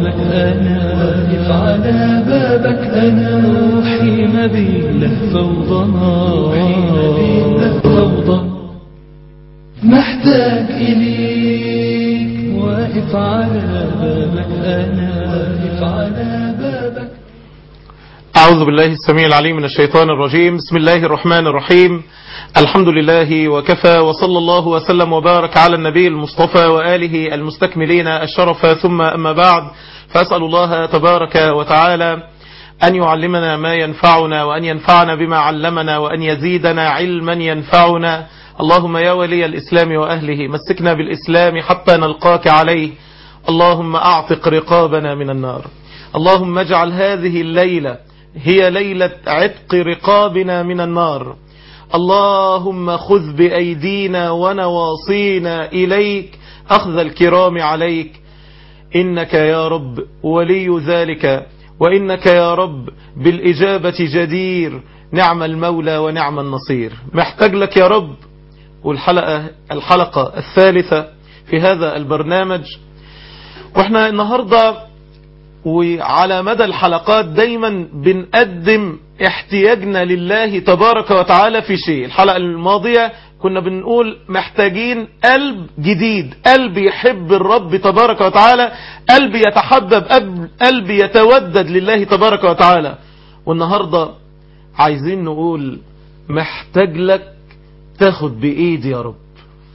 أنا واقف على بابك أنا روحي ما بين فوضى فوضى محتاج إليك واقف على بابك أنا واقف على بابك أعوذ بالله السميع العليم من الشيطان الرجيم بسم الله الرحمن الرحيم الحمد لله وكفى وصلى الله وسلم وبارك على النبي المصطفى وآله المستكملين الشرف ثم أما بعد فأسأل الله تبارك وتعالى أن يعلمنا ما ينفعنا وأن ينفعنا بما علمنا وأن يزيدنا علما ينفعنا اللهم يا ولي الإسلام وأهله مسكنا بالإسلام حتى نلقاك عليه اللهم أعتق رقابنا من النار اللهم اجعل هذه الليلة هي ليلة عتق رقابنا من النار اللهم خذ بأيدينا ونواصينا إليك أخذ الكرام عليك إنك يا رب ولي ذلك وإنك يا رب بالإجابة جدير نعم المولى ونعم النصير محتاج لك يا رب والحلقة الحلقة الثالثة في هذا البرنامج واحنا النهاردة وعلى مدى الحلقات دايما بنقدم احتياجنا لله تبارك وتعالى في شيء الحلقة الماضية كنا بنقول محتاجين قلب جديد قلب يحب الرب تبارك وتعالى قلب يتحبب قلب يتودد لله تبارك وتعالى والنهاردة عايزين نقول محتاج لك تاخد بإيدي يا رب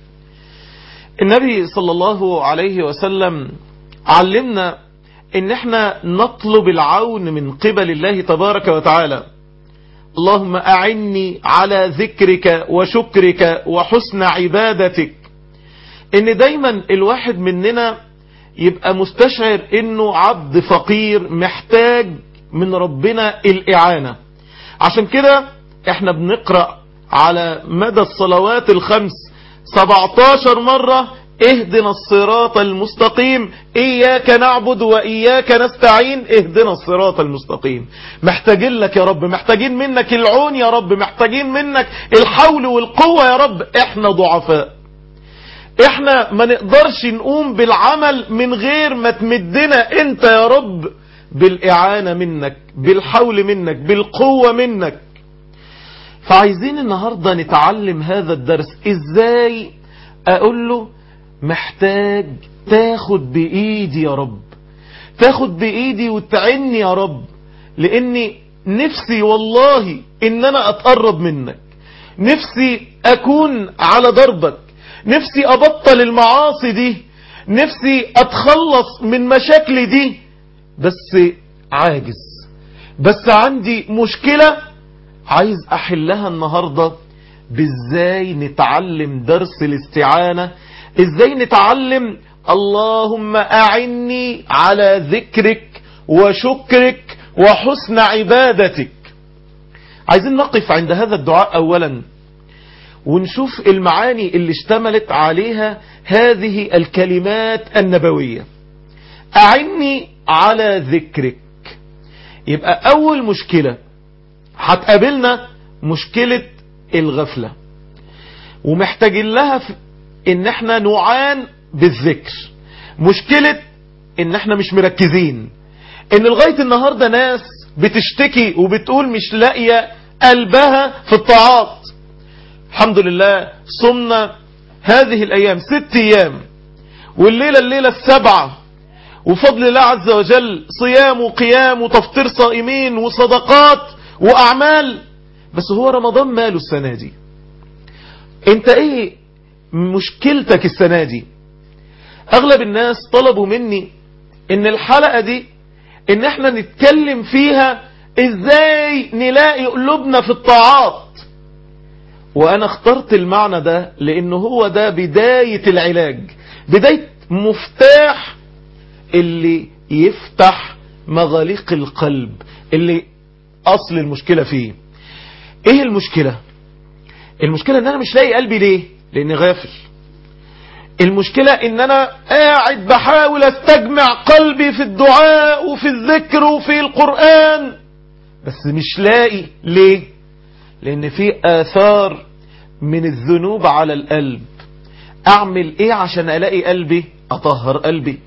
النبي صلى الله عليه وسلم علمنا ان احنا نطلب العون من قبل الله تبارك وتعالى اللهم اعني على ذكرك وشكرك وحسن عبادتك ان دايما الواحد مننا يبقى مستشعر انه عبد فقير محتاج من ربنا الاعانة عشان كده احنا بنقرأ على مدى الصلوات الخمس 17 مرة اهدنا الصراط المستقيم اياك نعبد واياك نستعين اهدنا الصراط المستقيم محتاجين لك يا رب محتاجين منك العون يا رب محتاجين منك الحول والقوة يا رب احنا ضعفاء احنا ما نقدرش نقوم بالعمل من غير ما تمدنا انت يا رب بالاعانة منك بالحول منك بالقوة منك فعايزين النهاردة نتعلم هذا الدرس ازاي اقول له محتاج تاخد بإيدي يا رب تاخد بإيدي وتعني يا رب لأني نفسي والله إن أنا أتقرب منك نفسي أكون على ضربك نفسي أبطل المعاصي دي نفسي أتخلص من مشاكلي دي بس عاجز بس عندي مشكلة عايز أحلها النهاردة بإزاي نتعلم درس الاستعانة ازاي نتعلم اللهم اعني على ذكرك وشكرك وحسن عبادتك عايزين نقف عند هذا الدعاء اولا ونشوف المعاني اللي اشتملت عليها هذه الكلمات النبوية اعني على ذكرك يبقى اول مشكلة هتقابلنا مشكلة الغفلة ومحتاجين لها في ان احنا نعان بالذكر مشكلة ان احنا مش مركزين ان لغاية النهاردة ناس بتشتكي وبتقول مش لاقية قلبها في الطاعات الحمد لله صمنا هذه الايام ست ايام والليلة الليلة السبعة وفضل الله عز وجل صيام وقيام وتفطير صائمين وصدقات واعمال بس هو رمضان ماله السنة دي انت ايه مشكلتك السنة دي اغلب الناس طلبوا مني ان الحلقة دي ان احنا نتكلم فيها ازاي نلاقي قلوبنا في الطاعات وانا اخترت المعنى ده لانه هو ده بداية العلاج بداية مفتاح اللي يفتح مغاليق القلب اللي اصل المشكلة فيه ايه المشكلة المشكلة ان انا مش لاقي قلبي ليه لاني غافل المشكلة ان انا قاعد بحاول استجمع قلبي في الدعاء وفي الذكر وفي القرآن بس مش لاقي ليه لان في اثار من الذنوب على القلب اعمل ايه عشان الاقي قلبي اطهر قلبي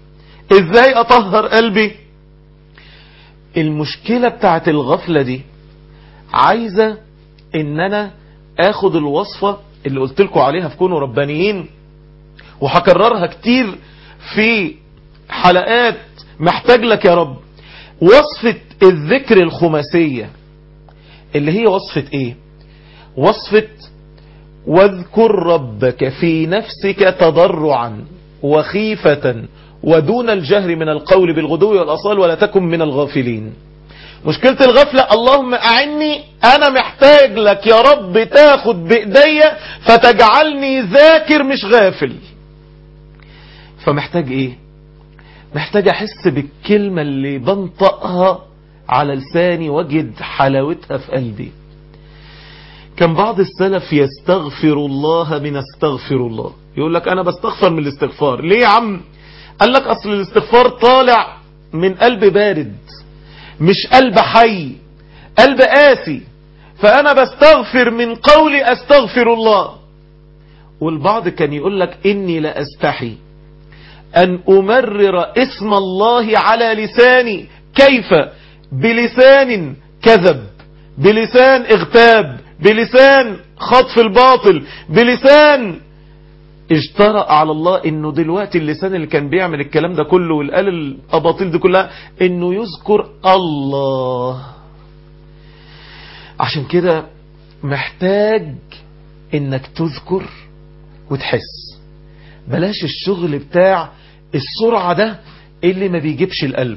ازاي اطهر قلبي المشكلة بتاعت الغفلة دي عايزة ان انا اخد الوصفة اللي قلت لكم عليها في كونوا ربانيين وهكررها كتير في حلقات محتاج لك يا رب وصفة الذكر الخماسية اللي هي وصفة ايه وصفة واذكر ربك في نفسك تضرعا وخيفة ودون الجهر من القول بالغدو والأصال ولا تكن من الغافلين مشكلة الغفلة اللهم أعني أنا محتاج لك يا رب تاخد بإيديا فتجعلني ذاكر مش غافل فمحتاج إيه محتاج أحس بالكلمة اللي بنطقها على لساني وجد حلاوتها في قلبي كان بعض السلف يستغفر الله من استغفر الله يقول لك أنا بستغفر من الاستغفار ليه يا عم قال لك أصل الاستغفار طالع من قلب بارد مش قلب حي قلب قاسي فأنا بستغفر من قولي أستغفر الله والبعض كان يقول لك إني لا أستحي أن أمرر اسم الله على لساني كيف بلسان كذب بلسان اغتاب بلسان خطف الباطل بلسان اجترأ على الله انه دلوقتي اللسان اللي كان بيعمل الكلام ده كله والقال الاباطيل دي كلها انه يذكر الله عشان كده محتاج انك تذكر وتحس بلاش الشغل بتاع السرعة ده اللي ما بيجيبش القلب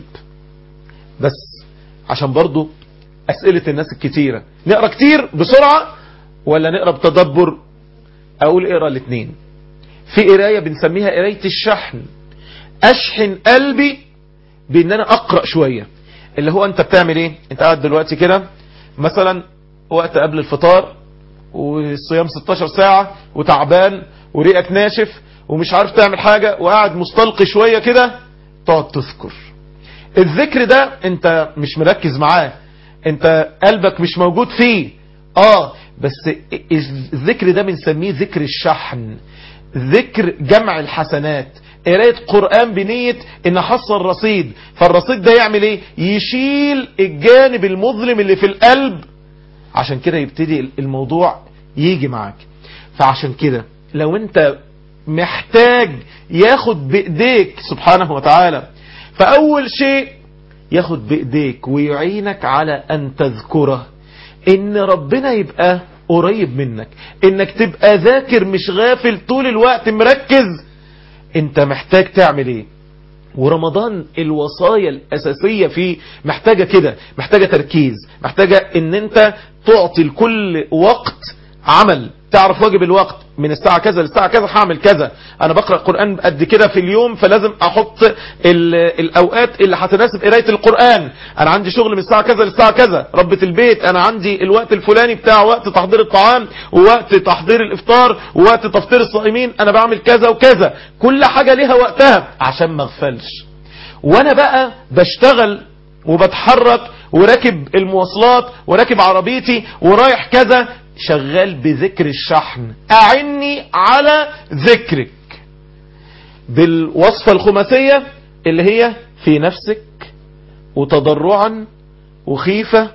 بس عشان برضو اسئلة الناس الكتيرة نقرأ كتير بسرعة ولا نقرأ بتدبر اقول اقرأ الاثنين في قراية بنسميها قراية الشحن اشحن قلبي بان انا اقرأ شوية اللي هو انت بتعمل ايه انت قاعد دلوقتي كده مثلا وقت قبل الفطار والصيام 16 ساعة وتعبان وريقك ناشف ومش عارف تعمل حاجة وقاعد مستلقي شوية كده تقعد تذكر الذكر ده انت مش مركز معاه انت قلبك مش موجود فيه اه بس الذكر ده بنسميه ذكر الشحن ذكر جمع الحسنات قرايه قرآن بنية ان حصل رصيد فالرصيد ده يعمل ايه يشيل الجانب المظلم اللي في القلب عشان كده يبتدي الموضوع يجي معاك فعشان كده لو انت محتاج ياخد بايديك سبحانه وتعالى فاول شيء ياخد بايديك ويعينك على ان تذكره ان ربنا يبقى قريب منك انك تبقى ذاكر مش غافل طول الوقت مركز انت محتاج تعمل ايه ورمضان الوصايا الأساسية فيه محتاجة كده محتاجة تركيز محتاجة ان انت تعطي لكل وقت عمل تعرف واجب الوقت من الساعة كذا للساعة كذا هعمل كذا انا بقرأ قرآن قد كده في اليوم فلازم احط الاوقات اللي هتناسب قراية القرآن انا عندي شغل من الساعة كذا للساعة كذا ربة البيت انا عندي الوقت الفلاني بتاع وقت تحضير الطعام ووقت تحضير الافطار ووقت تفطير الصائمين انا بعمل كذا وكذا كل حاجة ليها وقتها عشان ما اغفلش وانا بقى بشتغل وبتحرك وراكب المواصلات وراكب عربيتي ورايح كذا شغال بذكر الشحن أعني على ذكرك بالوصفة الخماسية اللي هي في نفسك وتضرعا وخيفة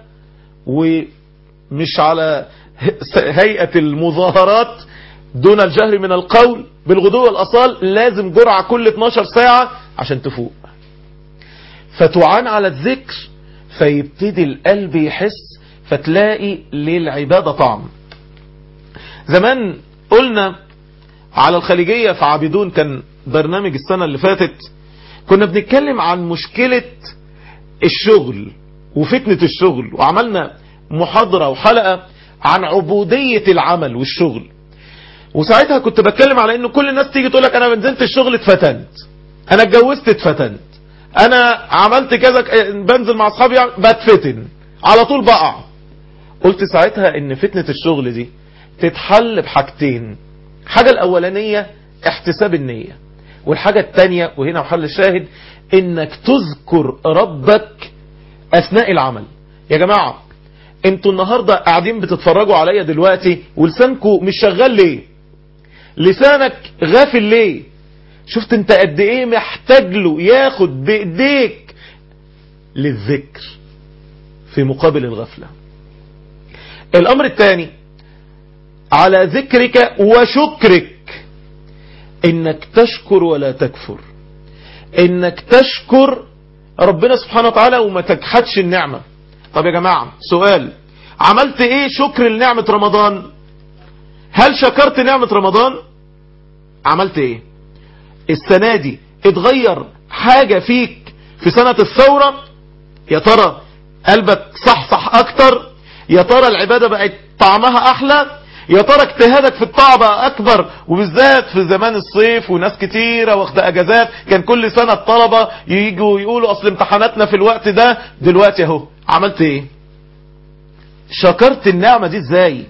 ومش على هيئة المظاهرات دون الجهر من القول بالغدو والأصال لازم جرعة كل 12 ساعة عشان تفوق فتعان على الذكر فيبتدي القلب يحس فتلاقي للعبادة طعم زمان قلنا على الخليجية في عابدون كان برنامج السنة اللي فاتت كنا بنتكلم عن مشكلة الشغل وفتنة الشغل وعملنا محاضرة وحلقة عن عبودية العمل والشغل وساعتها كنت بتكلم على ان كل الناس تيجي تقول لك انا نزلت الشغل اتفتنت انا اتجوزت اتفتنت انا عملت كذا بنزل مع اصحابي بتفتن على طول بقع قلت ساعتها ان فتنة الشغل دي تتحل بحاجتين حاجة الاولانية احتساب النية والحاجة التانية وهنا محل الشاهد انك تذكر ربك اثناء العمل يا جماعة انتوا النهاردة قاعدين بتتفرجوا عليا دلوقتي ولسانكوا مش شغال ليه لسانك غافل ليه شفت انت قد ايه محتاج له ياخد بايديك للذكر في مقابل الغفلة الامر الثاني على ذكرك وشكرك انك تشكر ولا تكفر انك تشكر ربنا سبحانه وتعالى وما تجحدش النعمة طب يا جماعة سؤال عملت ايه شكر لنعمة رمضان هل شكرت نعمة رمضان عملت ايه السنة دي اتغير حاجة فيك في سنة الثورة يا ترى قلبك صح صح اكتر يا ترى العبادة بقت طعمها احلى يا ترى اجتهادك في الطاعة بقى اكبر وبالذات في زمان الصيف وناس كتيرة واخدة اجازات كان كل سنة الطلبة ييجوا يقولوا اصل امتحاناتنا في الوقت ده دلوقتي اهو عملت ايه شكرت النعمة دي ازاي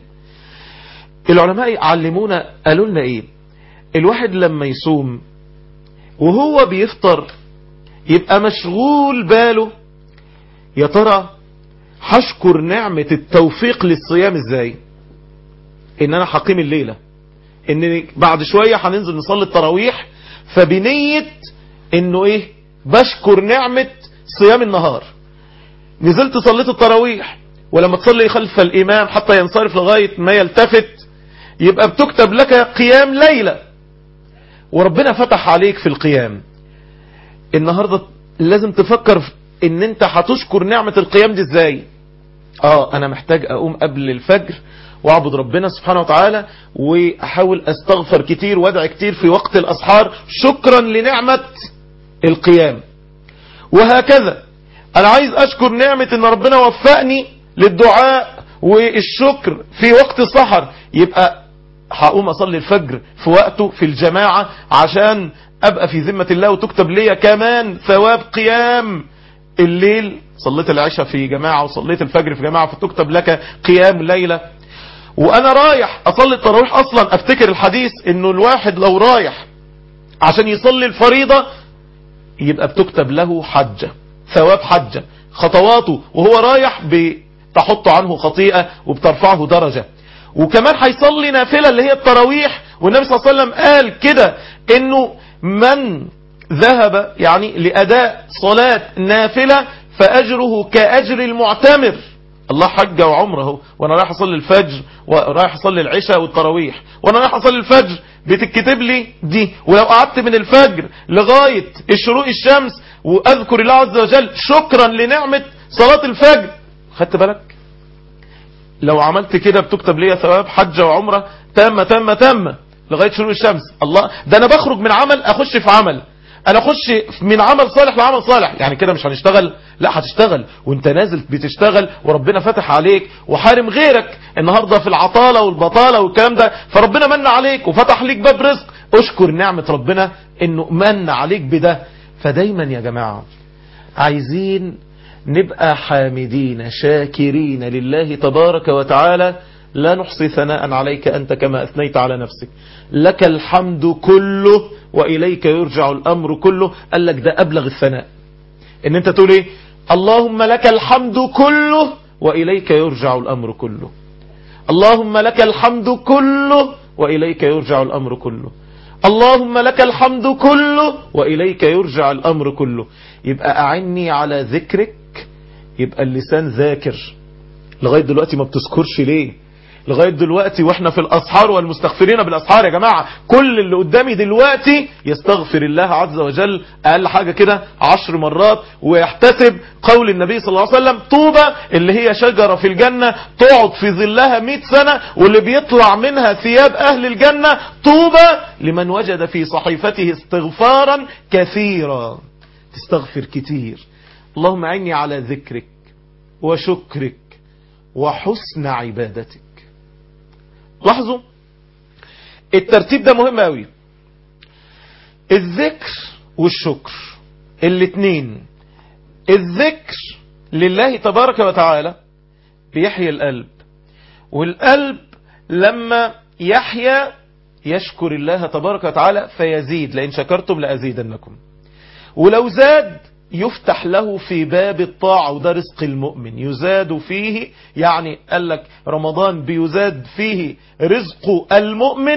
العلماء علمونا قالوا لنا ايه الواحد لما يصوم وهو بيفطر يبقى مشغول باله يا ترى هشكر نعمة التوفيق للصيام ازاي ان انا حقيم الليلة ان بعد شوية هننزل نصلي التراويح فبنية انه ايه بشكر نعمة صيام النهار نزلت صليت التراويح ولما تصلي خلف الامام حتى ينصرف لغاية ما يلتفت يبقى بتكتب لك قيام ليلة وربنا فتح عليك في القيام النهاردة لازم تفكر ان انت هتشكر نعمة القيام دي ازاي اه انا محتاج اقوم قبل الفجر واعبد ربنا سبحانه وتعالى واحاول استغفر كتير وادعي كتير في وقت الاسحار شكرا لنعمة القيام وهكذا انا عايز اشكر نعمة ان ربنا وفقني للدعاء والشكر في وقت السحر يبقى هقوم اصلي الفجر في وقته في الجماعة عشان ابقى في ذمة الله وتكتب لي كمان ثواب قيام الليل صليت العشاء في جماعة وصليت الفجر في جماعة فتكتب لك قيام ليلة وانا رايح اصلي التراويح اصلا افتكر الحديث انه الواحد لو رايح عشان يصلي الفريضة يبقى بتكتب له حجة ثواب حجة خطواته وهو رايح بتحط عنه خطيئة وبترفعه درجة وكمان هيصلي نافلة اللي هي التراويح والنبي صلى الله عليه وسلم قال كده انه من ذهب يعني لأداء صلاة نافلة فأجره كأجر المعتمر الله حج وعمره وانا رايح اصلي الفجر ورايح اصلي العشاء والتراويح وانا رايح اصلي الفجر بتتكتب لي دي ولو قعدت من الفجر لغاية الشروق الشمس واذكر الله عز وجل شكرا لنعمة صلاة الفجر خدت بالك لو عملت كده بتكتب لي ثواب حج وعمرة تامة تامة تامة لغاية شروق الشمس الله ده انا بخرج من عمل اخش في عمل انا اخش من عمل صالح لعمل صالح يعني كده مش هنشتغل لا هتشتغل وانت نازل بتشتغل وربنا فتح عليك وحارم غيرك النهاردة في العطالة والبطالة والكلام ده فربنا من عليك وفتح ليك باب رزق اشكر نعمة ربنا انه من عليك بده فدايما يا جماعة عايزين نبقى حامدين شاكرين لله تبارك وتعالى لا نحصي ثناء عليك أنت كما أثنيت على نفسك لك الحمد كله وإليك يرجع الأمر كله قال لك ده أبلغ الثناء إن أنت تقول إيه اللهم لك الحمد كله وإليك يرجع الأمر كله اللهم لك الحمد كله وإليك يرجع الأمر كله اللهم لك الحمد كله وإليك يرجع الأمر كله يبقى أعني على ذكرك يبقى اللسان ذاكر لغاية دلوقتي ما بتذكرش ليه لغاية دلوقتي واحنا في الأسحار والمستغفرين بالأسحار يا جماعة كل اللي قدامي دلوقتي يستغفر الله عز وجل أقل حاجة كده عشر مرات ويحتسب قول النبي صلى الله عليه وسلم طوبة اللي هي شجرة في الجنة تقعد في ظلها مئة سنة واللي بيطلع منها ثياب أهل الجنة طوبة لمن وجد في صحيفته استغفارا كثيرا تستغفر كتير اللهم عيني على ذكرك وشكرك وحسن عبادتك لاحظوا الترتيب ده مهم قوي الذكر والشكر الاتنين الذكر لله تبارك وتعالى بيحيي القلب والقلب لما يحيا يشكر الله تبارك وتعالى فيزيد لئن شكرتم لأزيدنكم ولو زاد يفتح له في باب الطاعة وده رزق المؤمن يزاد فيه يعني قال لك رمضان بيزاد فيه رزق المؤمن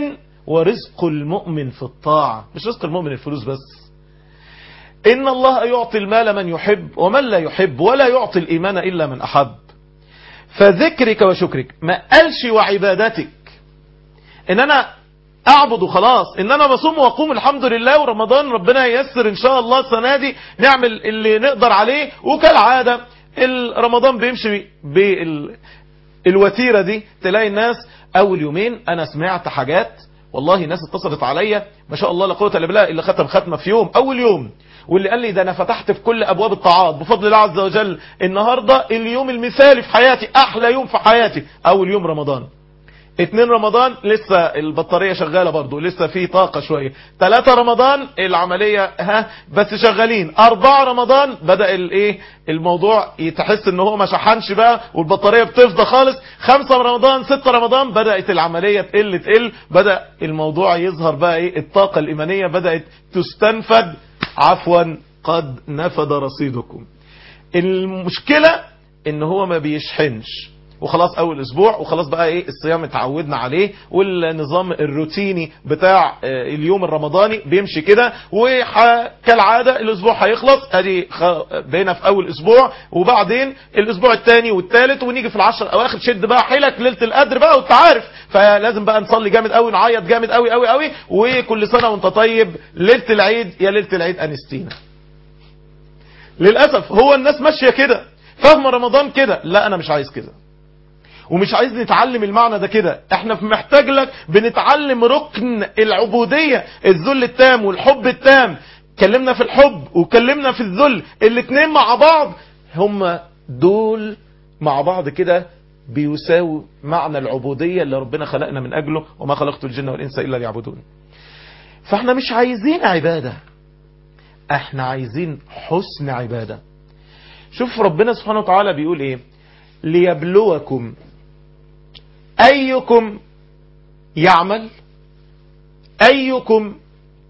ورزق المؤمن في الطاعة مش رزق المؤمن الفلوس بس إن الله يعطي المال من يحب ومن لا يحب ولا يعطي الإيمان إلا من أحب فذكرك وشكرك ما قالش وعبادتك إن أنا أعبد وخلاص إن أنا بصوم وأقوم الحمد لله ورمضان ربنا ييسر إن شاء الله السنة دي نعمل اللي نقدر عليه وكالعادة رمضان بيمشي بال الوتيرة دي تلاقي الناس أول يومين أنا سمعت حاجات والله ناس اتصلت عليا ما شاء الله لا قوه الا بالله اللي ختم ختمه في يوم اول يوم واللي قال لي ده انا فتحت في كل ابواب الطاعات بفضل الله عز وجل النهارده اليوم المثالي في حياتي احلى يوم في حياتي اول يوم رمضان اتنين رمضان لسه البطارية شغالة برضو لسه في طاقة شوية تلاتة رمضان العملية ها بس شغالين اربعة رمضان بدأ الايه الموضوع يتحس ان هو ما شحنش بقى والبطارية بتفضى خالص خمسة رمضان ستة رمضان بدأت العملية تقل تقل بدأ الموضوع يظهر بقى ايه الطاقة الايمانية بدأت تستنفد عفوا قد نفد رصيدكم المشكلة ان هو ما بيشحنش وخلاص اول اسبوع وخلاص بقى ايه الصيام اتعودنا عليه والنظام الروتيني بتاع اليوم الرمضاني بيمشي كده وكالعادة الاسبوع هيخلص ادي بقينا في اول اسبوع وبعدين الاسبوع الثاني والثالث ونيجي في العشر اواخر شد بقى حيلك ليله القدر بقى وانت عارف فلازم بقى نصلي جامد قوي نعيط جامد قوي قوي قوي وكل سنه وانت طيب ليله العيد يا ليله العيد انستينا للاسف هو الناس ماشيه كده فاهمه رمضان كده لا انا مش عايز كده ومش عايز نتعلم المعنى ده كده احنا محتاج لك بنتعلم ركن العبودية الذل التام والحب التام كلمنا في الحب وكلمنا في الذل الاتنين مع بعض هم دول مع بعض كده بيساوي معنى العبودية اللي ربنا خلقنا من أجله وما خلقت الجن والإنس إلا ليعبدون فاحنا مش عايزين عبادة احنا عايزين حسن عبادة شوف ربنا سبحانه وتعالى بيقول ايه ليبلوكم أيكم يعمل أيكم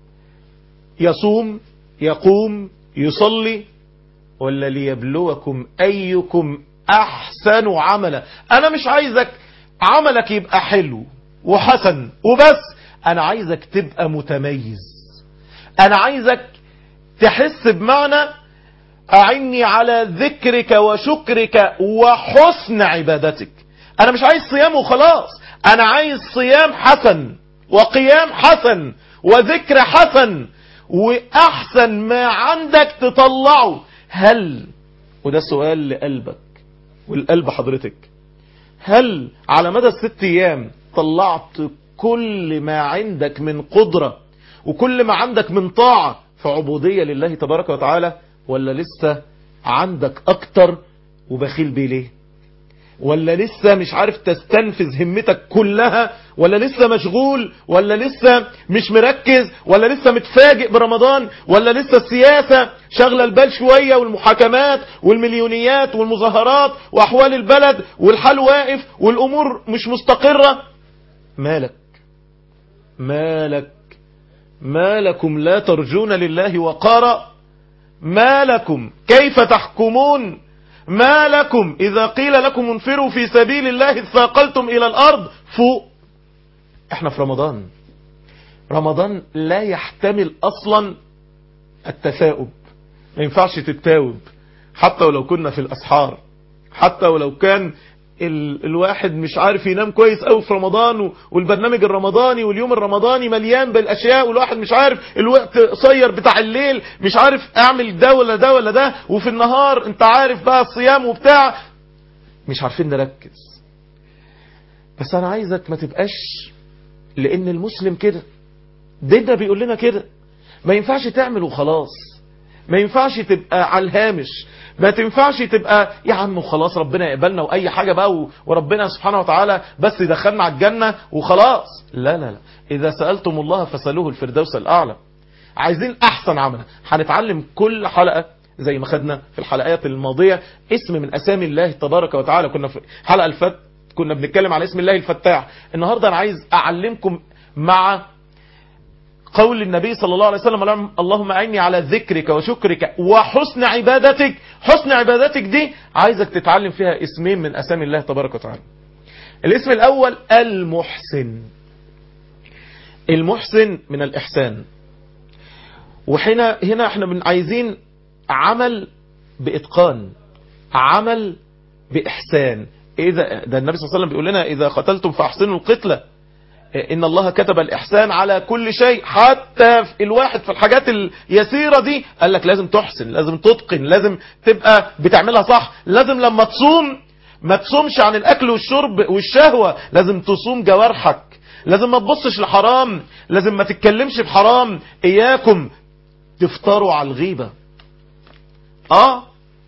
يصوم يقوم يصلي ولا ليبلوكم أيكم أحسن عملا أنا مش عايزك عملك يبقى حلو وحسن وبس أنا عايزك تبقى متميز أنا عايزك تحس بمعنى أعني على ذكرك وشكرك وحسن عبادتك أنا مش عايز صيام وخلاص أنا عايز صيام حسن وقيام حسن وذكر حسن وأحسن ما عندك تطلعه هل وده سؤال لقلبك والقلب حضرتك هل على مدى الست أيام طلعت كل ما عندك من قدرة وكل ما عندك من طاعة في عبودية لله تبارك وتعالى ولا لسه عندك اكتر وبخيل بيه ليه ولا لسه مش عارف تستنفذ همتك كلها ولا لسه مشغول ولا لسه مش مركز ولا لسه متفاجئ برمضان ولا لسه السياسة شغلة البال شوية والمحاكمات والمليونيات والمظاهرات واحوال البلد والحال واقف والامور مش مستقرة مالك مالك ما لكم لا ترجون لله وقارا ما لكم كيف تحكمون ما لكم إذا قيل لكم انفروا في سبيل الله اثاقلتم إلى الأرض فوق احنا في رمضان رمضان لا يحتمل أصلا التثاؤب ما ينفعش تتاوب حتى ولو كنا في الأسحار حتى ولو كان ال... الواحد مش عارف ينام كويس قوي في رمضان و... والبرنامج الرمضاني واليوم الرمضاني مليان بالاشياء والواحد مش عارف الوقت قصير بتاع الليل مش عارف اعمل ده ولا ده ولا ده وفي النهار انت عارف بقى الصيام وبتاع مش عارفين نركز بس انا عايزك ما تبقاش لان المسلم كده ديننا بيقول لنا كده ما ينفعش تعمل وخلاص ما ينفعش تبقى على الهامش ما تنفعش تبقى يا عم وخلاص ربنا يقبلنا واي حاجة بقى وربنا سبحانه وتعالى بس يدخلنا على الجنة وخلاص لا لا لا اذا سألتم الله فسألوه الفردوس الاعلى عايزين احسن عملا هنتعلم كل حلقة زي ما خدنا في الحلقات الماضية اسم من اسامي الله تبارك وتعالى كنا في الحلقة الفت كنا بنتكلم على اسم الله الفتاح النهاردة انا عايز اعلمكم مع قول النبي صلى الله عليه وسلم اللهم أعني على ذكرك وشكرك وحسن عبادتك حسن عبادتك دي عايزك تتعلم فيها اسمين من أسامي الله تبارك وتعالى الاسم الأول المحسن المحسن من الإحسان وهنا هنا احنا بن- عايزين عمل بإتقان عمل بإحسان إذا ده النبي صلى الله عليه وسلم بيقول لنا إذا قتلتم فأحسنوا القتلة إن الله كتب الإحسان على كل شيء حتى في الواحد في الحاجات اليسيرة دي قال لك لازم تحسن لازم تتقن لازم تبقى بتعملها صح لازم لما تصوم ما تصومش عن الأكل والشرب والشهوة لازم تصوم جوارحك لازم ما تبصش لحرام لازم ما تتكلمش بحرام إياكم تفطروا على الغيبة آه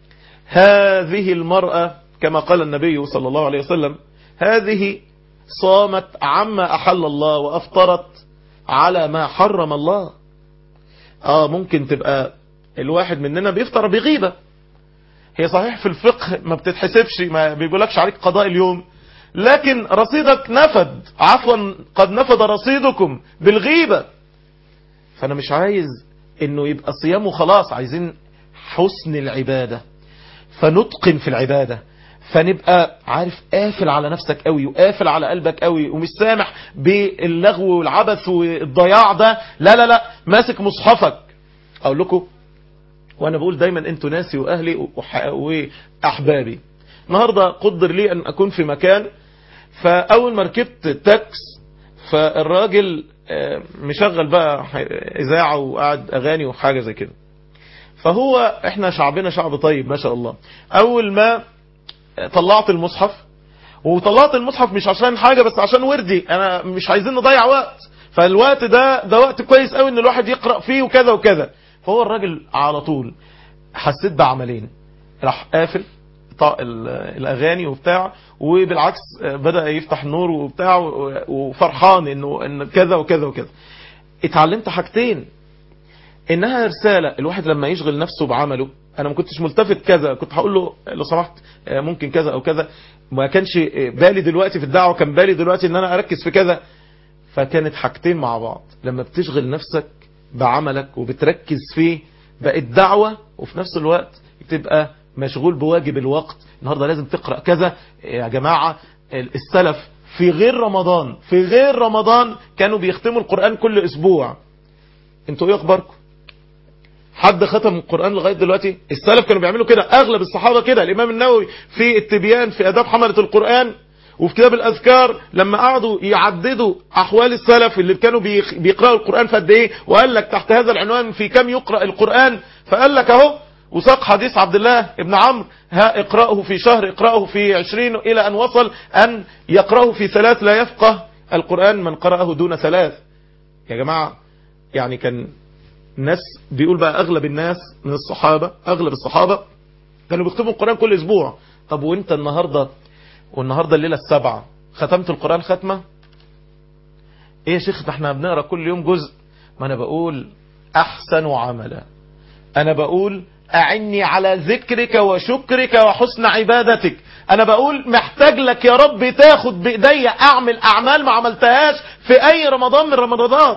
هذه المرأة كما قال النبي صلى الله عليه وسلم هذه صامت عما أحل الله وأفطرت على ما حرم الله آه ممكن تبقى الواحد مننا بيفطر بغيبة هي صحيح في الفقه ما بتتحسبش ما بيقولكش عليك قضاء اليوم لكن رصيدك نفد عفوا قد نفد رصيدكم بالغيبة فأنا مش عايز انه يبقى صيامه خلاص عايزين حسن العبادة فنتقن في العبادة فنبقى عارف قافل على نفسك قوي وقافل على قلبك قوي ومش سامح باللغو والعبث والضياع ده لا لا لا ماسك مصحفك اقول لكم وانا بقول دايما انتوا ناسي واهلي وح- واحبابي النهارده قدر لي ان اكون في مكان فاول ما ركبت تاكس فالراجل آه، مشغل بقى ح- اذاعه وقاعد اغاني وحاجه زي كده فهو احنا شعبنا شعب طيب ما شاء الله اول ما طلعت المصحف وطلعت المصحف مش عشان حاجة بس عشان وردي انا مش عايزين نضيع وقت فالوقت ده ده وقت كويس قوي ان الواحد يقرأ فيه وكذا وكذا فهو الراجل على طول حسيت بعملين راح قافل طا- ال- الاغاني وبتاع وبالعكس بدأ يفتح النور وبتاع و- وفرحان انه ان كذا وكذا وكذا اتعلمت حاجتين انها رسالة الواحد لما يشغل نفسه بعمله انا ما كنتش ملتفت كذا كنت هقول له لو سمحت آه، ممكن كذا او كذا ما كانش آه، بالي دلوقتي في الدعوة كان بالي دلوقتي ان انا اركز في كذا فكانت حاجتين مع بعض لما بتشغل نفسك بعملك وبتركز فيه بقت دعوة وفي نفس الوقت تبقى مشغول بواجب الوقت النهاردة لازم تقرأ كذا يا جماعة السلف في غير رمضان في غير رمضان كانوا بيختموا القرآن كل اسبوع انتوا ايه اخباركم حد ختم القرآن لغاية دلوقتي السلف كانوا بيعملوا كده اغلب الصحابة كده الامام النووي في التبيان في اداب حملة القرآن وفي كتاب الاذكار لما قعدوا يعددوا احوال السلف اللي كانوا بيخ- بيقرأوا القرآن في قد ايه وقال لك تحت هذا العنوان في كم يقرأ القرآن فقال لك اهو وساق حديث عبد الله ابن عمرو ها اقرأه في شهر اقرأه في عشرين الى ان وصل ان يقرأه في ثلاث لا يفقه القرآن من قرأه دون ثلاث يا جماعة يعني كان ناس بيقول بقى اغلب الناس من الصحابة اغلب الصحابة كانوا بيختموا القرآن كل اسبوع طب وانت النهاردة والنهاردة الليلة السبعة ختمت القرآن ختمة ايه يا شيخ ده احنا بنقرأ كل يوم جزء ما انا بقول احسن عملا انا بقول اعني على ذكرك وشكرك وحسن عبادتك انا بقول محتاج لك يا رب تاخد بايديا اعمل اعمال ما عملتهاش في اي رمضان من رمضانات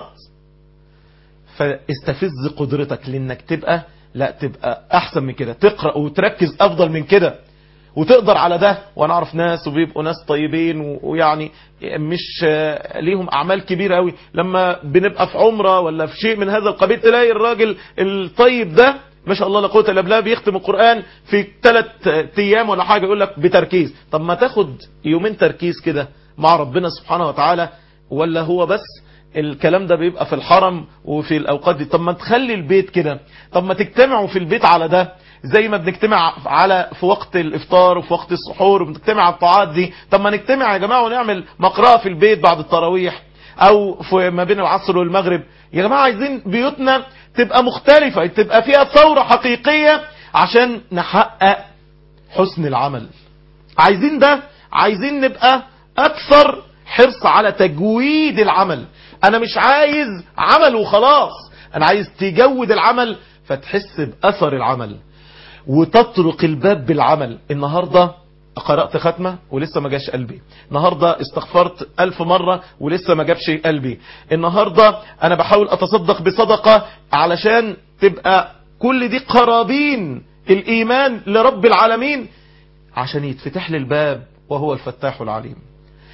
فاستفز قدرتك لانك تبقى لا تبقى احسن من كده تقرأ وتركز افضل من كده وتقدر على ده وانا اعرف ناس وبيبقوا ناس طيبين و- ويعني مش آه، ليهم اعمال كبيره قوي لما بنبقى في عمره ولا في شيء من هذا القبيل تلاقي الراجل الطيب ده ما شاء الله لا قوه الا بالله بيختم القران في ثلاث ايام ولا حاجه يقول لك بتركيز طب ما تاخد يومين تركيز كده مع ربنا سبحانه وتعالى ولا هو بس الكلام ده بيبقى في الحرم وفي الاوقات دي طب ما تخلي البيت كده طب ما تجتمعوا في البيت على ده زي ما بنجتمع على في وقت الافطار وفي وقت السحور وبنجتمع على الطاعات دي طب ما نجتمع يا جماعه ونعمل مقرأة في البيت بعد التراويح او في ما بين العصر والمغرب يا جماعه عايزين بيوتنا تبقى مختلفه تبقى فيها ثوره حقيقيه عشان نحقق حسن العمل عايزين ده عايزين نبقى اكثر حرص على تجويد العمل انا مش عايز عمل وخلاص انا عايز تجود العمل فتحس باثر العمل وتطرق الباب بالعمل النهاردة قرأت ختمة ولسه ما جاش قلبي النهاردة استغفرت ألف مرة ولسه ما جابش قلبي النهاردة أنا بحاول أتصدق بصدقة علشان تبقى كل دي قرابين الإيمان لرب العالمين عشان يتفتح لي الباب وهو الفتاح العليم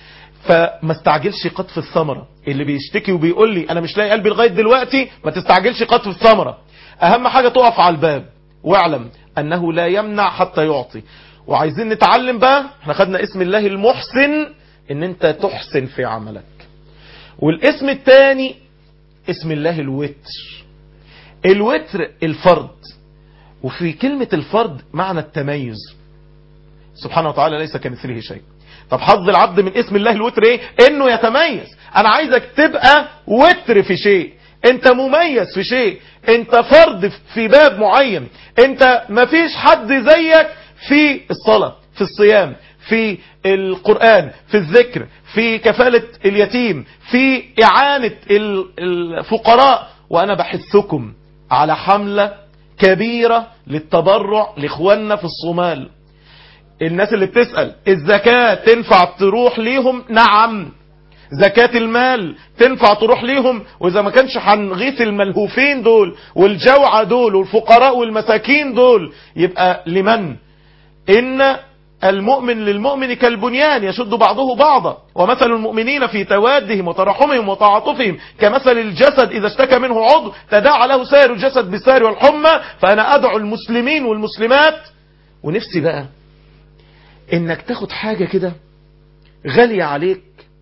فما استعجلش قطف الثمرة اللي بيشتكي وبيقول لي انا مش لاقي قلبي لغاية دلوقتي ما تستعجلش قطف الثمرة اهم حاجة تقف على الباب واعلم انه لا يمنع حتى يعطي وعايزين نتعلم بقى احنا خدنا اسم الله المحسن ان انت تحسن في عملك والاسم الثاني اسم الله الوتر الوتر الفرد وفي كلمة الفرد معنى التميز سبحانه وتعالى ليس كمثله شيء طب حظ العبد من اسم الله الوتر ايه انه يتميز انا عايزك تبقى وتر في شيء انت مميز في شيء انت فرد في باب معين انت مفيش حد زيك في الصلاة في الصيام في القرآن في الذكر في كفالة اليتيم في إعانة الفقراء وأنا بحثكم على حملة كبيرة للتبرع لإخواننا في الصومال الناس اللي بتسأل الزكاة تنفع تروح ليهم نعم زكاة المال تنفع تروح ليهم وإذا ما كانش هنغيث الملهوفين دول والجوعة دول والفقراء والمساكين دول يبقى لمن إن المؤمن للمؤمن كالبنيان يشد بعضه بعضا ومثل المؤمنين في توادهم وترحمهم وتعاطفهم كمثل الجسد إذا اشتكى منه عضو تداعى له سائر الجسد بالسائر والحمى فأنا أدعو المسلمين والمسلمات ونفسي بقى إنك تاخد حاجة كده غالية عليك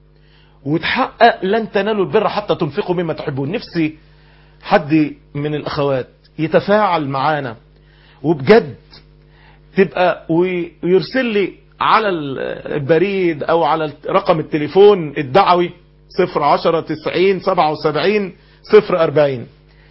وتحقق لن تنالوا البر حتى تنفقوا مما تحبون نفسي حد من الأخوات يتفاعل معانا وبجد تبقى ويرسل لي على البريد او على رقم التليفون الدعوي 010 90 77 040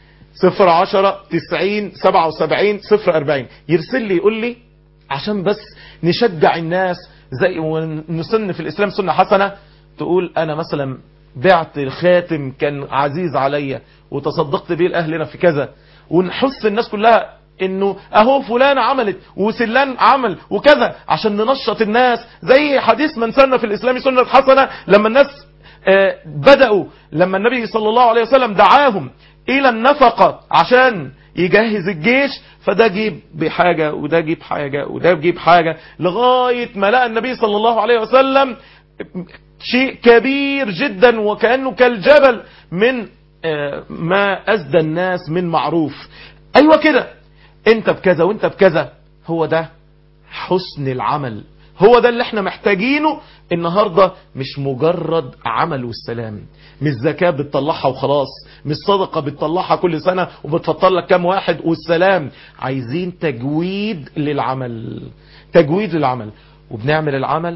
010 90 77 040 يرسل لي يقول لي عشان بس نشجع الناس زي ونسن في الاسلام سنة حسنة تقول انا مثلا بعت خاتم كان عزيز عليا وتصدقت بيه لاهلنا في كذا ونحس الناس كلها انه اهو فلان عملت وسلان عمل وكذا عشان ننشط الناس زي حديث من سن في الاسلام سنة حسنة لما الناس آه بدأوا لما النبي صلى الله عليه وسلم دعاهم الى النفقة عشان يجهز الجيش فده جيب بحاجة وده جيب حاجة وده جيب حاجة لغاية ما لقى النبي صلى الله عليه وسلم شيء كبير جدا وكأنه كالجبل من آه ما أزدى الناس من معروف أيوة كده انت بكذا وانت بكذا هو ده حسن العمل هو ده اللي احنا محتاجينه النهاردة مش مجرد عمل والسلام مش زكاة بتطلعها وخلاص مش صدقة بتطلعها كل سنة وبتفطر لك كام واحد والسلام عايزين تجويد للعمل تجويد للعمل وبنعمل العمل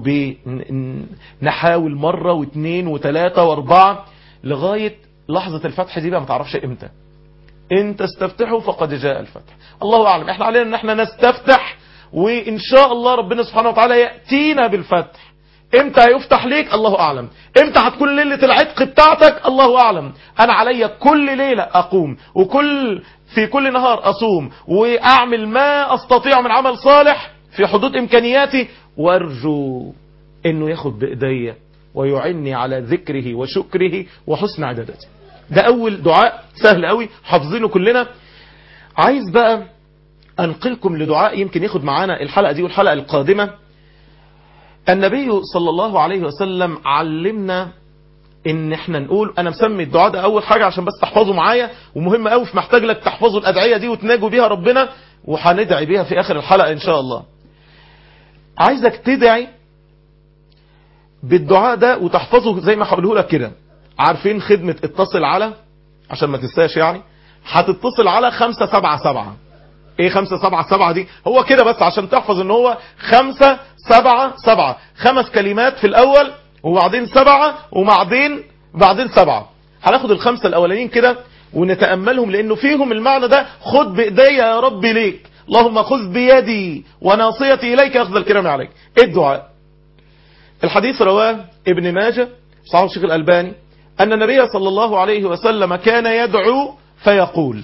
وبنحاول مرة واثنين وثلاثة واربعة لغاية لحظة الفتح دي بقى ما تعرفش امتى ان تستفتحوا فقد جاء الفتح الله اعلم احنا علينا ان احنا نستفتح وان شاء الله ربنا سبحانه وتعالى يأتينا بالفتح امتى هيفتح ليك الله اعلم امتى هتكون ليلة العتق بتاعتك الله اعلم انا عليا كل ليلة اقوم وكل في كل نهار اصوم واعمل ما استطيع من عمل صالح في حدود امكانياتي وارجو انه ياخد بايديا ويعني على ذكره وشكره وحسن عبادته ده اول دعاء سهل قوي حافظينه كلنا عايز بقى انقلكم لدعاء يمكن ياخد معانا الحلقة دي والحلقة القادمة النبي صلى الله عليه وسلم علمنا ان احنا نقول انا مسمي الدعاء ده اول حاجة عشان بس تحفظه معايا ومهم قوي في محتاج لك تحفظوا الادعية دي وتناجوا بيها ربنا وهندعي بيها في اخر الحلقة ان شاء الله عايزك تدعي بالدعاء ده وتحفظه زي ما هقوله لك كده عارفين خدمة اتصل على عشان ما تنساش يعني هتتصل على خمسة سبعة سبعة ايه خمسة سبعة سبعة دي هو كده بس عشان تحفظ ان هو خمسة سبعة سبعة خمس كلمات في الاول وبعدين سبعة وبعدين بعدين سبعة هناخد الخمسة الاولانيين كده ونتأملهم لانه فيهم المعنى ده خد بايديا يا رب ليك اللهم خذ بيدي وناصيتي اليك اخذ الكرام عليك ايه الدعاء الحديث رواه ابن ماجه صحيح الشيخ الالباني أن النبي صلى الله عليه وسلم كان يدعو فيقول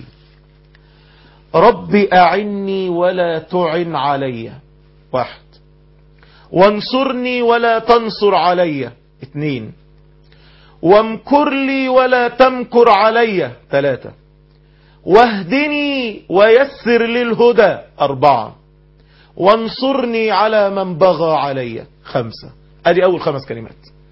رب أعني ولا تعن علي واحد وانصرني ولا تنصر علي اثنين وامكر لي ولا تمكر علي ثلاثة واهدني ويسر للهدى أربعة وانصرني على من بغى علي خمسة ادي اول خمس كلمات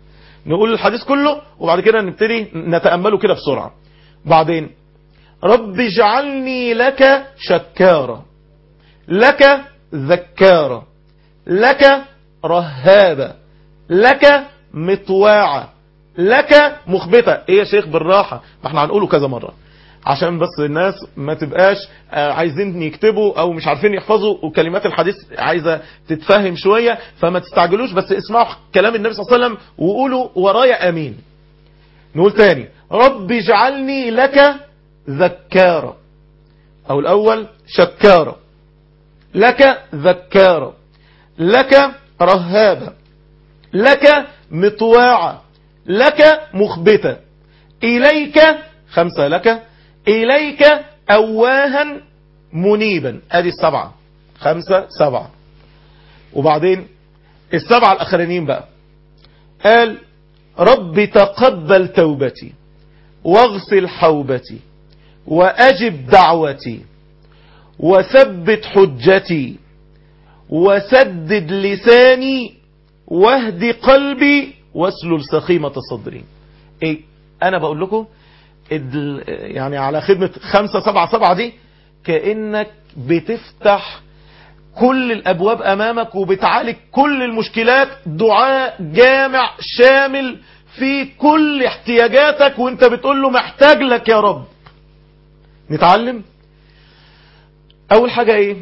نقول الحديث كله وبعد كده نبتدي نتأمله كده بسرعة بعدين رب اجعلني لك شكارا لك ذكارا لك رهابا لك مطواعا لك مخبتة ايه يا شيخ بالراحة ما احنا هنقوله كذا مرة عشان بس الناس ما تبقاش آه، عايزين يكتبوا او مش عارفين يحفظوا وكلمات الحديث عايزة تتفهم شوية فما تستعجلوش بس اسمعوا كلام النبي صلى الله عليه وسلم وقولوا ورايا امين نقول تاني رب اجعلني لك ذكارا او الاول شكارا لك ذكارا لك رهابا لك مطواعا لك مخبتا إليك خمسة لك إليك أواها منيبا أدي السبعة خمسة سبعة وبعدين السبعة الأخرانيين بقى قال رب تقبل توبتي واغسل حوبتي وأجب دعوتي وثبت حجتي وسدد لساني واهدي قلبي واسلل سخيمة صدري ايه انا بقول لكم ال- يعني على خدمة خمسة سبعة سبعة دي كأنك بتفتح كل الابواب امامك وبتعالج كل المشكلات دعاء جامع شامل في كل احتياجاتك وانت بتقول له محتاج لك يا رب نتعلم اول حاجة ايه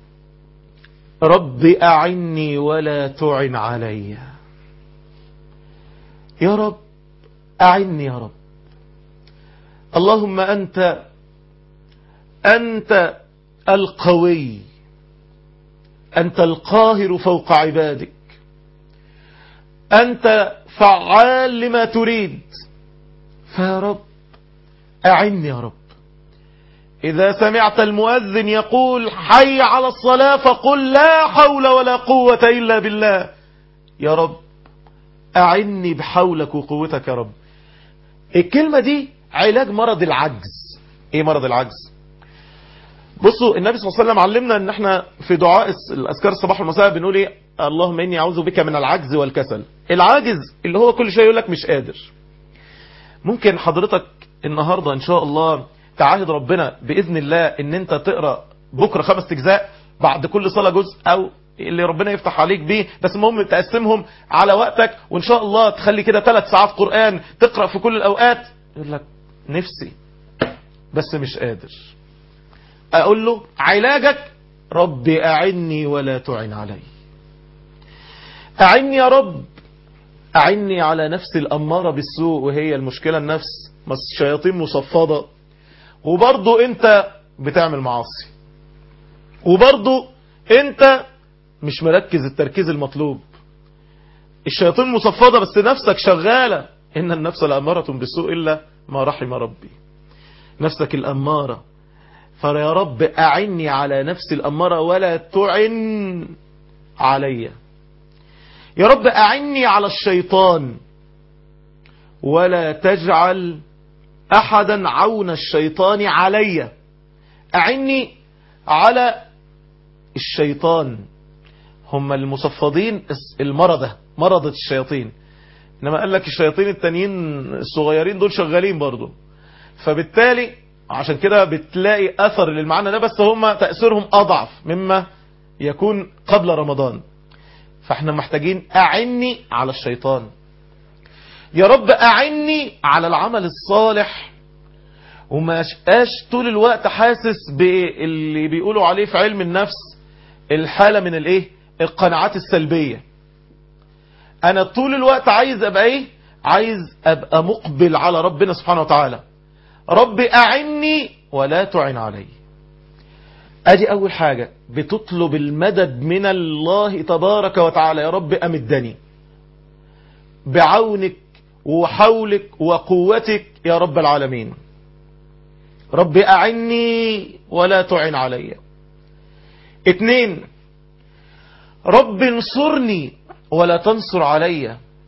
رب أعني ولا تعن علي يا رب أعني يا رب اللهم أنت أنت القوي أنت القاهر فوق عبادك أنت فعال لما تريد فيا رب أعني يا رب إذا سمعت المؤذن يقول حي على الصلاة فقل لا حول ولا قوة إلا بالله يا رب أعني بحولك وقوتك يا رب الكلمة دي علاج مرض العجز ايه مرض العجز بصوا النبي صلى الله عليه وسلم علمنا ان احنا في دعاء الاذكار الصباح والمساء بنقول ايه اللهم اني اعوذ بك من العجز والكسل العاجز اللي هو كل شيء يقول لك مش قادر ممكن حضرتك النهاردة ان شاء الله تعاهد ربنا بإذن الله ان انت تقرأ بكرة خمس اجزاء بعد كل صلاة جزء او اللي ربنا يفتح عليك بيه بس المهم تقسمهم على وقتك وان شاء الله تخلي كده ثلاث ساعات قرآن تقرأ في كل الاوقات يقول لك نفسي بس مش قادر اقول له علاجك ربي اعني ولا تعن علي اعني يا رب اعني على نفسي الامارة بالسوء وهي المشكلة النفس بس شياطين مصفدة وبرضو انت بتعمل معاصي وبرضو انت مش مركز التركيز المطلوب الشياطين مصفدة بس نفسك شغالة ان النفس لأمارة بالسوء إلا ما رحم ربي نفسك الأمارة فيا رب أعني على نفسي الأمارة ولا تعن علي يا رب أعني على الشيطان ولا تجعل أحدا عون الشيطان علي أعني على الشيطان هم المصفدين المرضة مرضة الشياطين إنما قال لك الشياطين التانيين الصغيرين دول شغالين برضو فبالتالي عشان كده بتلاقي أثر للمعنى ده بس هم تأثيرهم أضعف مما يكون قبل رمضان فاحنا محتاجين أعني على الشيطان يا رب أعني على العمل الصالح وما اشقاش طول الوقت حاسس باللي بيقولوا عليه في علم النفس الحالة من الايه القناعات السلبية انا طول الوقت عايز ابقى ايه عايز ابقى مقبل على ربنا سبحانه وتعالى رب اعني ولا تعن علي ادي اول حاجة بتطلب المدد من الله تبارك وتعالى يا رب امدني بعونك وحولك وقوتك يا رب العالمين رب أعني ولا تعن علي اتنين رب انصرني ولا تنصر علي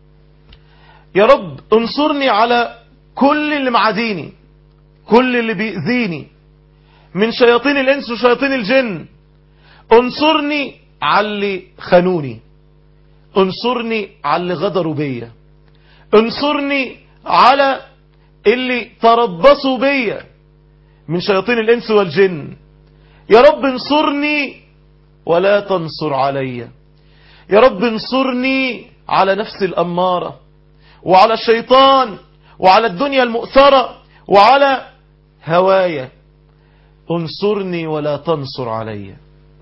يا رب انصرني على كل اللي معاديني كل اللي بيأذيني من شياطين الإنس وشياطين الجن انصرني على اللي خانوني انصرني على اللي غدروا بيا انصرني على اللي تربصوا بيا من شياطين الإنس والجن يا رب انصرني ولا تنصر علي يا رب انصرني على نفس الأمارة وعلى الشيطان وعلى الدنيا المؤثرة وعلى هوايا انصرني ولا تنصر علي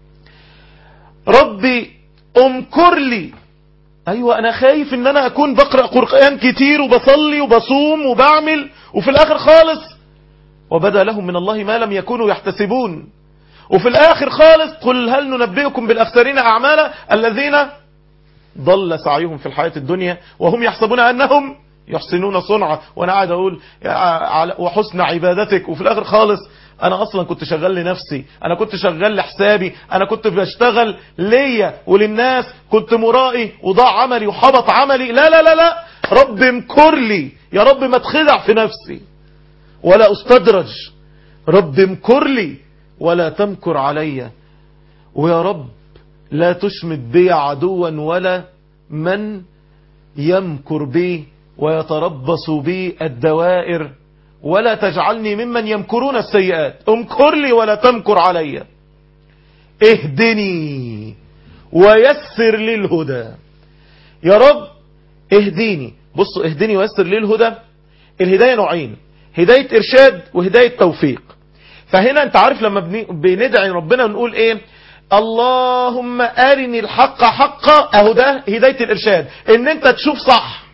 ربي امكر لي ايوه انا خايف ان انا اكون بقرأ قرآن كتير وبصلي وبصوم وبعمل وفي الاخر خالص وبدا لهم من الله ما لم يكونوا يحتسبون وفي الاخر خالص قل هل ننبئكم بالاخسرين اعمالا الذين ضل سعيهم في الحياة الدنيا وهم يحسبون انهم يحسنون صنعا وانا قاعد اقول وحسن عبادتك وفي الاخر خالص انا اصلا كنت شغال لنفسي انا كنت شغال لحسابي انا كنت بشتغل ليا وللناس كنت مرائي وضاع عملي وحبط عملي لا لا لا لا رب امكر لي يا رب ما تخدع في نفسي ولا استدرج رب امكر لي ولا تمكر علي ويا رب لا تشمت بي عدوا ولا من يمكر بي ويتربص بي الدوائر ولا تجعلني ممن يمكرون السيئات امكر لي ولا تمكر علي اهدني ويسر لي الهدى يا رب اهديني بصوا اهدني ويسر لي الهدى الهداية نوعين هداية ارشاد وهداية توفيق فهنا انت عارف لما بندعي ربنا ونقول ايه اللهم ارني الحق حقا اهو ده هداية الارشاد ان انت تشوف صح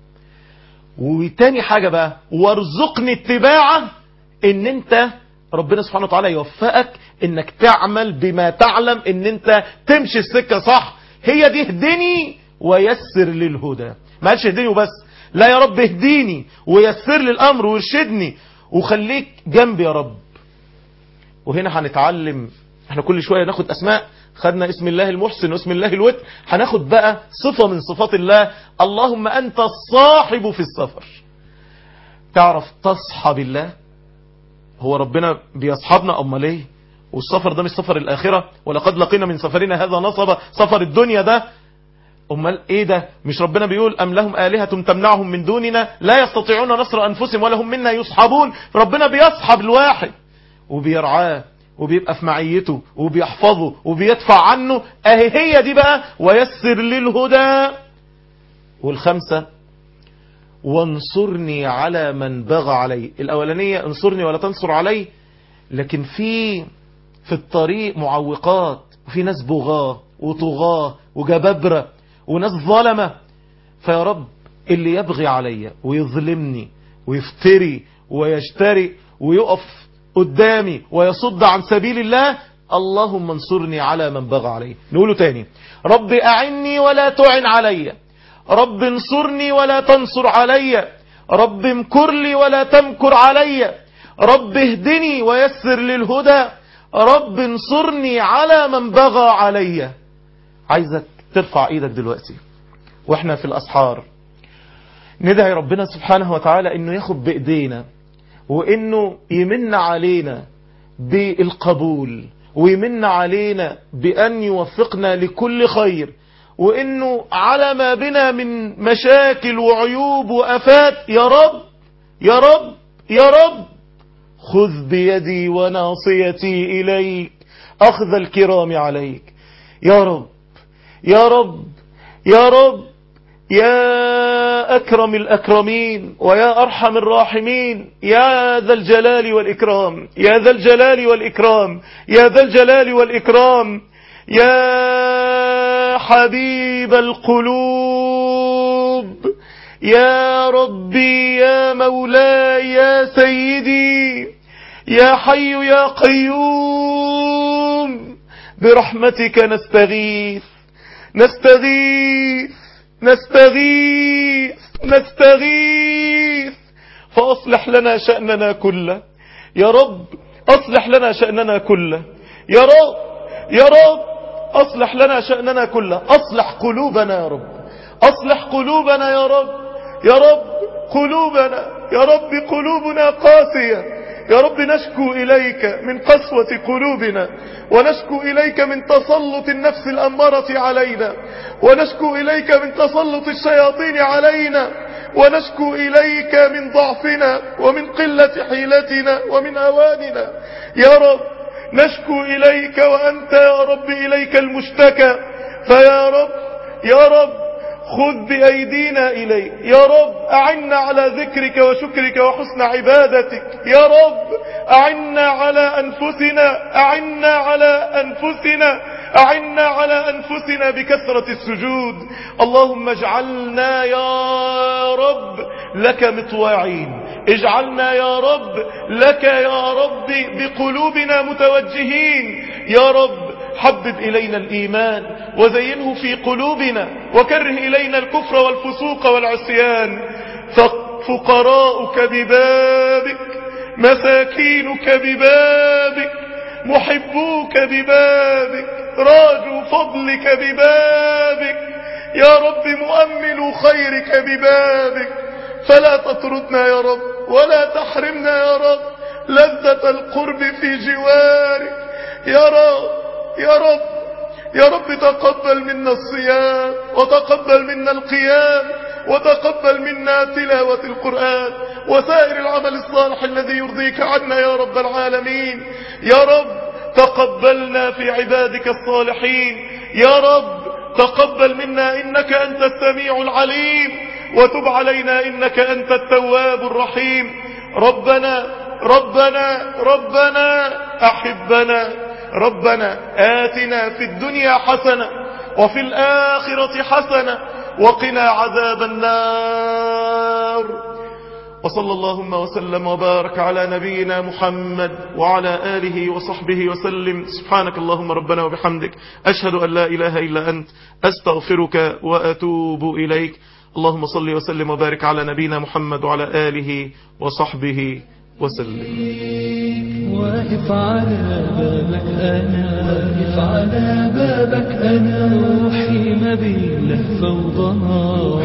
وتاني حاجة بقى وارزقني اتباعه ان انت ربنا سبحانه وتعالى يوفقك انك تعمل بما تعلم ان انت تمشي السكة صح هي دي اهدني ويسر للهدى ما قالش اهدني وبس لا يا رب اهديني ويسر لي الامر ويرشدني وخليك جنبي يا رب وهنا هنتعلم احنا كل شوية ناخد اسماء خدنا اسم الله المحسن واسم الله الوتر هناخد بقى صفة من صفات الله اللهم أنت الصاحب في السفر تعرف تصحب الله هو ربنا بيصحبنا أمال ايه والسفر ده مش سفر الآخرة ولقد لقينا من سفرنا هذا نصب سفر الدنيا ده أمال ايه ده مش ربنا بيقول أم لهم آلهة تمنعهم من دوننا لا يستطيعون نصر أنفسهم ولا هم منا يصحبون ربنا بيصحب الواحد وبيرعاه وبيبقى في معيته وبيحفظه وبيدفع عنه اهي هي دي بقى ويسر للهدى والخمسة وانصرني على من بغى علي الاولانية انصرني ولا تنصر علي لكن في في الطريق معوقات وفي ناس بغاه وطغاه وجبابرة وناس ظلمة فيا رب اللي يبغي علي ويظلمني ويفتري ويشتري ويقف قدامي ويصد عن سبيل الله اللهم انصرني على من بغى عليه نقوله تاني رب أعني ولا تعن علي رب انصرني ولا تنصر علي رب امكر لي ولا تمكر علي رب اهدني ويسر للهدى رب انصرني على من بغى علي عايزك ترفع ايدك دلوقتي واحنا في الاسحار ندعي ربنا سبحانه وتعالى انه ياخد بايدينا وانه يمن علينا بالقبول ويمن علينا بان يوفقنا لكل خير وانه على ما بنا من مشاكل وعيوب وافات يا رب يا رب يا رب خذ بيدي وناصيتي اليك اخذ الكرام عليك يا رب يا رب يا رب يا أكرم الأكرمين ويا أرحم الراحمين يا ذا الجلال والإكرام يا ذا الجلال والإكرام يا ذا الجلال والإكرام يا حبيب القلوب يا ربي يا مولاي يا سيدي يا حي يا قيوم برحمتك نستغيث نستغيث نستغيث نستغيث فأصلح لنا شأننا كله يا رب أصلح لنا شأننا كله يا رب يا رب أصلح لنا شأننا كله أصلح قلوبنا يا رب أصلح قلوبنا يا رب يا رب قلوبنا يا رب قلوبنا قاسية يا رب نشكو إليك من قسوة قلوبنا ونشكو إليك من تسلط النفس الأمارة علينا ونشكو إليك من تسلط الشياطين علينا ونشكو إليك من ضعفنا ومن قلة حيلتنا ومن أواننا يا رب نشكو إليك وأنت يا رب إليك المشتكى فيا رب يا رب خذ بأيدينا إليك يا رب أعنا على ذكرك وشكرك وحسن عبادتك يا رب أعنا على أنفسنا أعنا على أنفسنا أعنا على أنفسنا بكثرة السجود اللهم اجعلنا يا رب لك مطواعين اجعلنا يا رب لك يا رب بقلوبنا متوجهين يا رب حبب إلينا الإيمان وزينه في قلوبنا وكره إلينا الكفر والفسوق والعصيان فقراؤك ببابك مساكينك ببابك محبوك ببابك راجوا فضلك ببابك يا رب مؤمل خيرك ببابك فلا تطردنا يا رب ولا تحرمنا يا رب لذة القرب في جوارك يا رب يا رب يا رب تقبل منا الصيام وتقبل منا القيام وتقبل منا تلاوة القرآن وسائر العمل الصالح الذي يرضيك عنا يا رب العالمين يا رب تقبلنا في عبادك الصالحين يا رب تقبل منا إنك أنت السميع العليم وتب علينا إنك أنت التواب الرحيم ربنا ربنا ربنا أحبنا ربنا آتنا في الدنيا حسنة وفي الآخرة حسنة وقنا عذاب النار وصلى اللهم وسلم وبارك على نبينا محمد وعلى آله وصحبه وسلم سبحانك اللهم ربنا وبحمدك أشهد أن لا إله إلا أنت أستغفرك وأتوب إليك اللهم صل وسلم وبارك على نبينا محمد وعلى آله وصحبه وسلم واقف على بابك أنا واقف على بابك أنا روحي ما بين لهفة وضنا